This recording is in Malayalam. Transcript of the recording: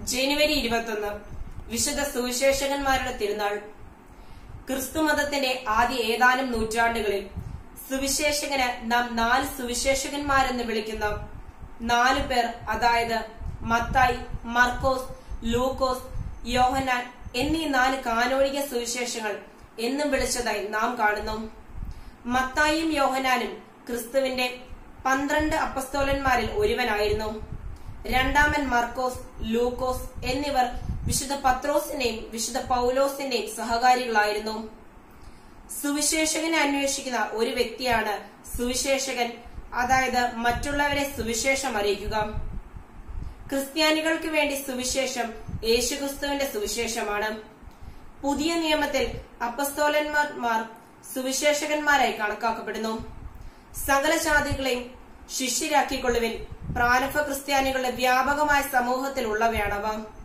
ജനുവരി ഇരുപത്തൊന്ന് വിശുദ്ധ സുവിശേഷകന്മാരുടെ തിരുനാൾ ക്രിസ്തുമതത്തിന്റെ ആദ്യ ഏതാനും നൂറ്റാണ്ടുകളിൽ സുവിശേഷകന് നാം നാല് സുവിശേഷകന്മാരെന്ന് വിളിക്കുന്ന നാലു പേർ അതായത് മത്തായി മർക്കോസ് ലൂക്കോസ് യോഹന്നാൻ എന്നീ നാല് കാനോനിക സുവിശേഷങ്ങൾ എന്നും വിളിച്ചതായി നാം കാണുന്നു മത്തായിയും യോഹനാനും ക്രിസ്തുവിന്റെ പന്ത്രണ്ട് അപ്പസ്തോലന്മാരിൽ ഒരുവനായിരുന്നു രണ്ടാമൻ മർക്കോസ് ലൂക്കോസ് എന്നിവർ വിശുദ്ധ പത്രോസിന്റെയും വിശുദ്ധ പൗലോസിന്റെയും സഹകാരികളായിരുന്നു സുവിശേഷകനെ അന്വേഷിക്കുന്ന ഒരു വ്യക്തിയാണ് സുവിശേഷകൻ അതായത് മറ്റുള്ളവരെ സുവിശേഷം അറിയിക്കുക ക്രിസ്ത്യാനികൾക്ക് വേണ്ടി സുവിശേഷം യേശുക്രിസ്തുവിന്റെ സുവിശേഷമാണ് പുതിയ നിയമത്തിൽ അപ്പസ്തോലന്മാർ സുവിശേഷകന്മാരായി കണക്കാക്കപ്പെടുന്നു സകല ജാതികളെയും ശിഷ്യരാക്കിക്കൊള്ളുവിൻ പ്രാരംഭ ക്രിസ്ത്യാനികളുടെ വ്യാപകമായ സമൂഹത്തിൽ ഉള്ളവയാണവ